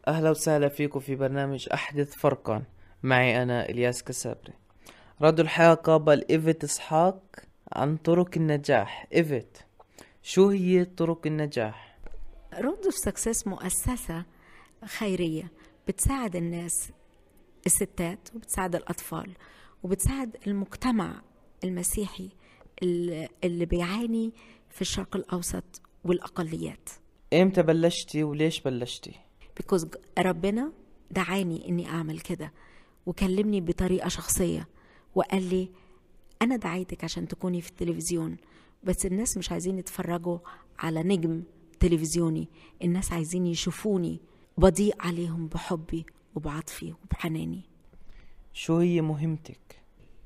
أهلا وسهلا فيكم في برنامج أحدث فرقا معي أنا إلياس كسابري راديو الحياة قابل إيفت إسحاق عن طرق النجاح إيفت شو هي طرق النجاح؟ رود اوف سكسس مؤسسة خيرية بتساعد الناس الستات وبتساعد الأطفال وبتساعد المجتمع المسيحي اللي اللي بيعاني في الشرق الأوسط والأقليات إمتى بلشتي وليش بلشتي؟ because ربنا دعاني اني اعمل كده وكلمني بطريقه شخصيه وقال لي انا دعيتك عشان تكوني في التلفزيون بس الناس مش عايزين يتفرجوا على نجم تلفزيوني الناس عايزين يشوفوني بضيء عليهم بحبي وبعطفي وبحناني شو هي مهمتك؟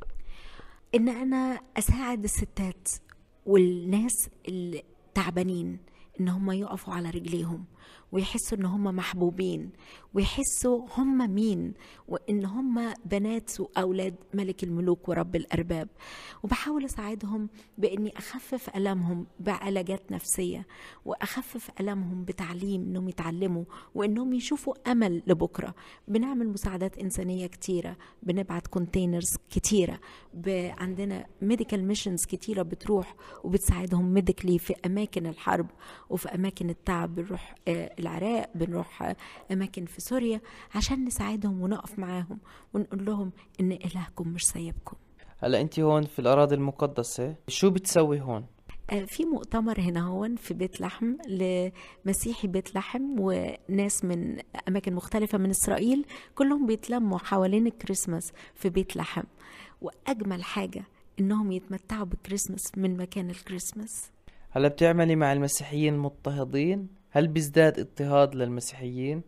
ان انا اساعد الستات والناس التعبانين ان هم يقفوا على رجليهم ويحسوا ان هم محبوبين ويحسوا هم مين وان هم بنات واولاد ملك الملوك ورب الارباب وبحاول اساعدهم باني اخفف المهم بعلاجات نفسيه واخفف المهم بتعليم انهم يتعلموا وانهم يشوفوا امل لبكره بنعمل مساعدات انسانيه كتيره بنبعت كونتينرز كتيره ب- عندنا ميديكال ميشنز كتيره بتروح وبتساعدهم ميديكلي في اماكن الحرب وفي اماكن التعب بنروح آه، العراق بنروح آه، اماكن في سوريا عشان نساعدهم ونقف معاهم ونقول لهم ان الهكم مش سايبكم هلا أنت هون في الأراضي المقدسة شو بتسوي هون؟ آه، في مؤتمر هنا هون في بيت لحم لمسيحي بيت لحم وناس من أماكن مختلفة من إسرائيل كلهم بيتلموا حوالين الكريسماس في بيت لحم وأجمل حاجة إنهم يتمتعوا بالكريسماس من مكان الكريسماس هلا بتعملي مع المسيحيين المضطهدين؟ هل بيزداد اضطهاد للمسيحيين؟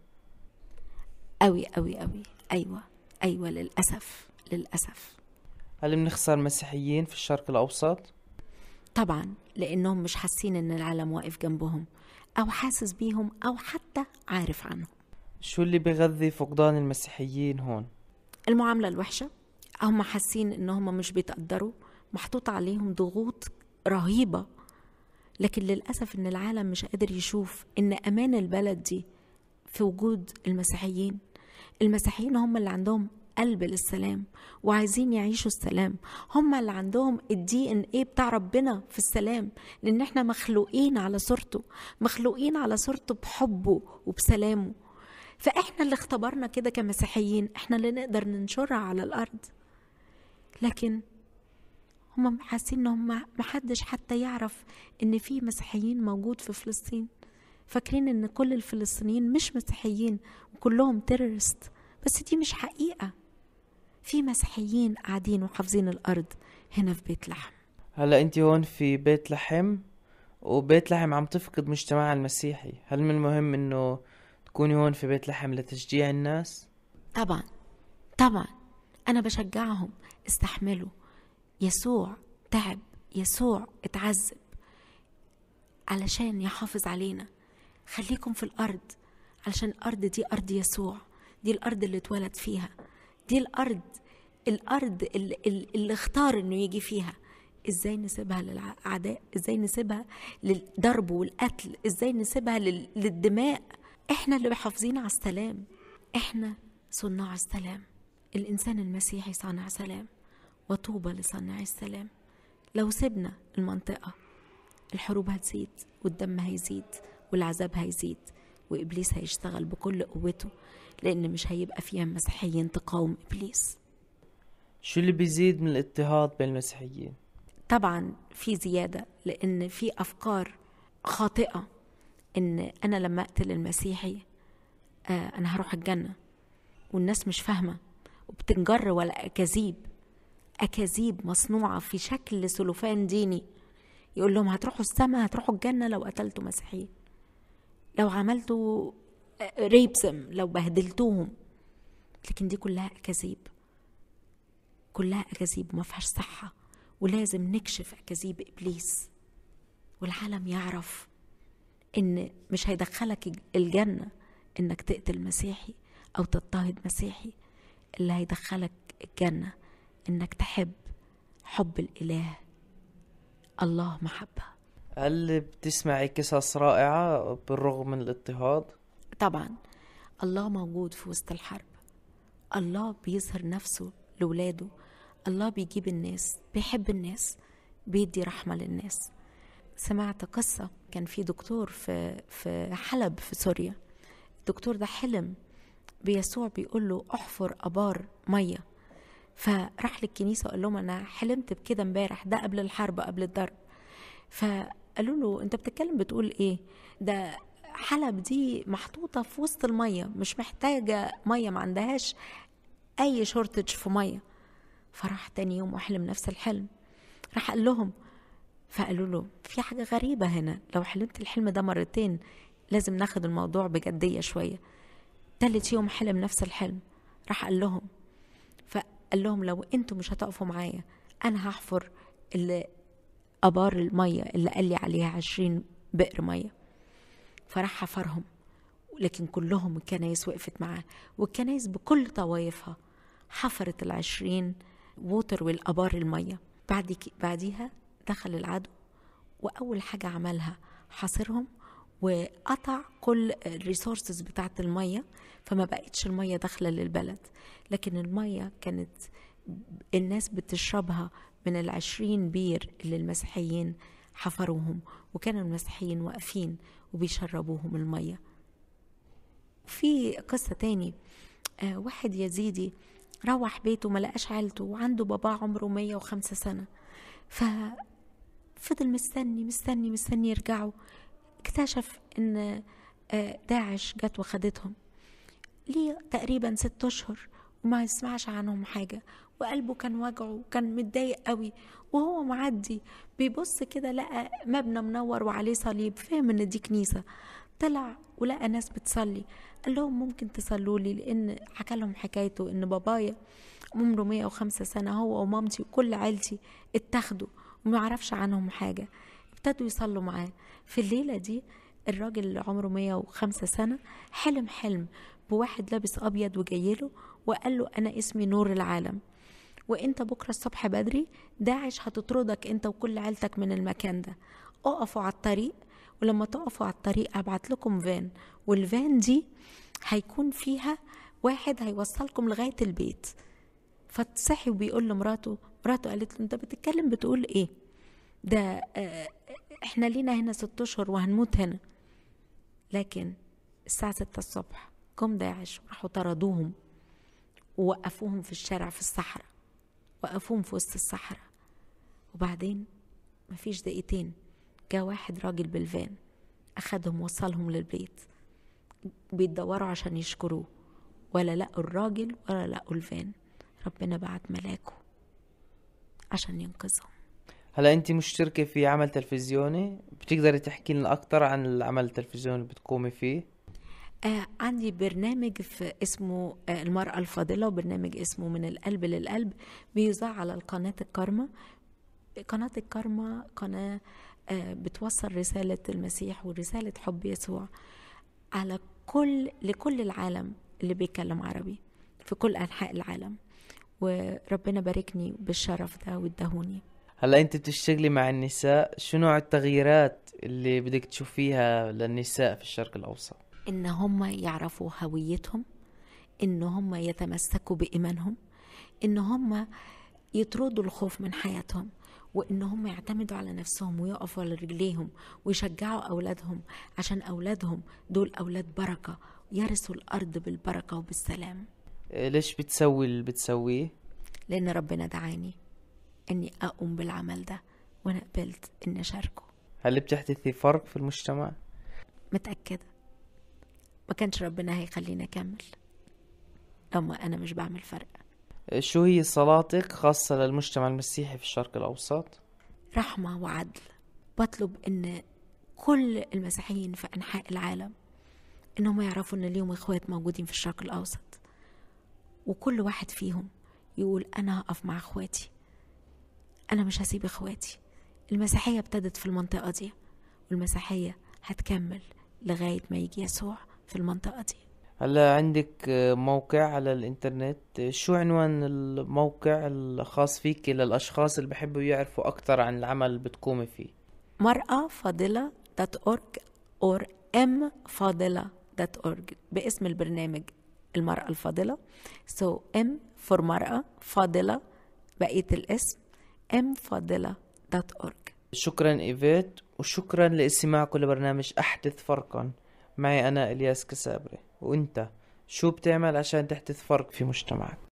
أوي أوي أوي أيوة أيوة للأسف للأسف هل بنخسر مسيحيين في الشرق الأوسط؟ طبعا لأنهم مش حاسين إن العالم واقف جنبهم أو حاسس بيهم أو حتى عارف عنهم شو اللي بغذي فقدان المسيحيين هون؟ المعاملة الوحشة هم حاسين ان هم مش بيتقدروا محطوط عليهم ضغوط رهيبة لكن للأسف ان العالم مش قادر يشوف ان امان البلد دي في وجود المسيحيين المسيحيين هم اللي عندهم قلب للسلام وعايزين يعيشوا السلام هم اللي عندهم الدي ان ايه بتاع ربنا في السلام لان احنا مخلوقين على صورته مخلوقين على صورته بحبه وبسلامه فاحنا اللي اختبرنا كده كمسيحيين احنا اللي نقدر ننشرها على الارض لكن هم حاسين ان هم محدش حتى يعرف ان في مسيحيين موجود في فلسطين فاكرين ان كل الفلسطينيين مش مسيحيين وكلهم تيرورست بس دي مش حقيقة في مسيحيين قاعدين وحافظين الأرض هنا في بيت لحم هلا أنت هون في بيت لحم وبيت لحم عم تفقد مجتمعها المسيحي هل من المهم إنه تكوني هون في بيت لحم لتشجيع الناس؟ طبعا طبعا أنا بشجعهم استحملوا يسوع تعب يسوع اتعذب علشان يحافظ علينا خليكم في الأرض علشان الأرض دي أرض يسوع دي الأرض اللي اتولد فيها دي الأرض الأرض اللي, اللي اختار إنه يجي فيها ازاي نسيبها للأعداء ازاي نسيبها للضرب والقتل ازاي نسيبها لل- للدماء احنا اللي محافظين على السلام احنا صناع السلام الإنسان المسيحي صانع سلام وطوبى لصانع السلام لو سيبنا المنطقة الحروب هتزيد والدم هيزيد والعذاب هيزيد وإبليس هيشتغل بكل قوته لأن مش هيبقى فيها مسيحيين تقاوم إبليس شو اللي بيزيد من الاضطهاد بين المسيحيين؟ طبعا في زيادة لأن في أفكار خاطئة إن أنا لما أقتل المسيحي آه أنا هروح الجنة والناس مش فاهمة وبتنجر ولا أكاذيب أكاذيب مصنوعة في شكل سلوفان ديني يقول لهم هتروحوا السماء هتروحوا الجنة لو قتلتوا مسيحيين لو عملتوا ريبسم لو بهدلتوهم لكن دي كلها أكاذيب كلها أكاذيب وما فيهاش صحة ولازم نكشف أكاذيب إبليس والعالم يعرف إن مش هيدخلك الجنة إنك تقتل مسيحي أو تضطهد مسيحي اللي هيدخلك الجنة إنك تحب حب الإله الله محبة هل بتسمعي قصص رائعة بالرغم من الاضطهاد؟ طبعا الله موجود في وسط الحرب الله بيظهر نفسه لولاده الله بيجيب الناس بيحب الناس بيدي رحمة للناس سمعت قصة كان في دكتور في في حلب في سوريا الدكتور ده حلم بيسوع بيقول له احفر ابار ميه فراح للكنيسه وقال لهم انا حلمت بكده امبارح ده قبل الحرب قبل الضرب فقالوا له انت بتتكلم بتقول ايه ده حلب دي محطوطه في وسط الميه مش محتاجه ميه ما عندهاش اي شورتج في ميه فراح تاني يوم وحلم نفس الحلم راح قال لهم فقالوا له في حاجة غريبة هنا لو حلمت الحلم ده مرتين لازم ناخد الموضوع بجدية شوية تالت يوم حلم نفس الحلم راح قال لهم فقال لهم لو انتوا مش هتقفوا معايا انا هحفر اللي ابار المية اللي قال لي عليها عشرين بئر مية فراح حفرهم لكن كلهم الكنايس وقفت معاه والكنايس بكل طوائفها حفرت العشرين ووتر والابار المية بعد بعديها دخل العدو واول حاجه عملها حاصرهم وقطع كل الريسورسز بتاعت الميه فما بقتش الميه داخله للبلد لكن الميه كانت الناس بتشربها من العشرين بير اللي المسيحيين حفروهم وكان المسيحيين واقفين وبيشربوهم الميه في قصة تاني آه واحد يزيدي روح بيته ما لقاش عيلته وعنده باباه عمره 105 سنة ففضل مستني مستني مستني يرجعوا اكتشف ان داعش جت وخدتهم ليه تقريبا ست اشهر وما يسمعش عنهم حاجه وقلبه كان وجعه وكان متضايق قوي وهو معدي بيبص كده لقى مبنى منور وعليه صليب فهم ان دي كنيسه طلع ولقى ناس بتصلي قال لهم ممكن تصلوا لي لان حكى لهم حكايته ان بابايا عمره 105 سنة هو ومامتي وكل عيلتي اتاخدوا وما يعرفش عنهم حاجة ابتدوا يصلوا معاه في الليلة دي الراجل اللي عمره 105 سنة حلم حلم بواحد لابس أبيض وجايله وقال له أنا اسمي نور العالم وانت بكرة الصبح بدري داعش هتطردك انت وكل عيلتك من المكان ده اقفوا على الطريق ولما تقفوا على الطريق ابعت لكم فان والفان دي هيكون فيها واحد هيوصلكم لغاية البيت فتصحي وبيقول لمراته مراته قالت له انت بتتكلم بتقول ايه ده اه احنا لينا هنا ست اشهر وهنموت هنا لكن الساعة ستة الصبح جم داعش وراحوا طردوهم ووقفوهم في الشارع في الصحراء وقفوهم في وسط الصحراء وبعدين مفيش دقيقتين جا واحد راجل بالفان أخدهم وصلهم للبيت بيدوروا عشان يشكروه ولا لقوا الراجل ولا لقوا الفان ربنا بعت ملاكه عشان ينقذهم هلا انت مشتركة في عمل تلفزيوني بتقدري تحكي لنا اكثر عن العمل التلفزيوني اللي بتقومي فيه آه عندي برنامج في اسمه آه المرأة الفاضلة وبرنامج اسمه من القلب للقلب بيذاع على القناة الكارما قناة الكارما قناة آه بتوصل رسالة المسيح ورسالة حب يسوع على كل لكل العالم اللي بيتكلم عربي في كل أنحاء العالم وربنا باركني بالشرف ده وادهوني هلا انت بتشتغلي مع النساء شو نوع التغييرات اللي بدك تشوفيها للنساء في الشرق الاوسط ان هم يعرفوا هويتهم ان هم يتمسكوا بايمانهم ان هم يطردوا الخوف من حياتهم وان هم يعتمدوا على نفسهم ويقفوا على رجليهم ويشجعوا اولادهم عشان اولادهم دول اولاد بركه يرثوا الارض بالبركه وبالسلام ليش بتسوي اللي بتسويه لان ربنا دعاني اني اقوم بالعمل ده وانا قبلت اني اشاركه هل بتحدثي فرق في المجتمع متاكده ما كانش ربنا هيخليني اكمل اما انا مش بعمل فرق شو هي صلاتك خاصة للمجتمع المسيحي في الشرق الأوسط؟ رحمة وعدل بطلب إن كل المسيحيين في أنحاء العالم إنهم يعرفوا إن ليهم إخوات موجودين في الشرق الأوسط وكل واحد فيهم يقول أنا هقف مع إخواتي أنا مش هسيب إخواتي المسيحية ابتدت في المنطقة دي والمسيحية هتكمل لغاية ما يجي يسوع في المنطقة دي هلا عندك موقع على الانترنت شو عنوان الموقع الخاص فيك للاشخاص اللي بحبوا يعرفوا اكثر عن العمل اللي بتقومي فيه مرأة فاضلة دوت اورج اور ام فاضلة org باسم البرنامج المرأة الفاضلة so M for مرأة فاضلة بقية الاسم mفاضلة.org شكرا ايفيت وشكرا لاستماعكم لبرنامج احدث فرقا معي انا الياس كسابري وانت شو بتعمل عشان تحدث فرق في مجتمعك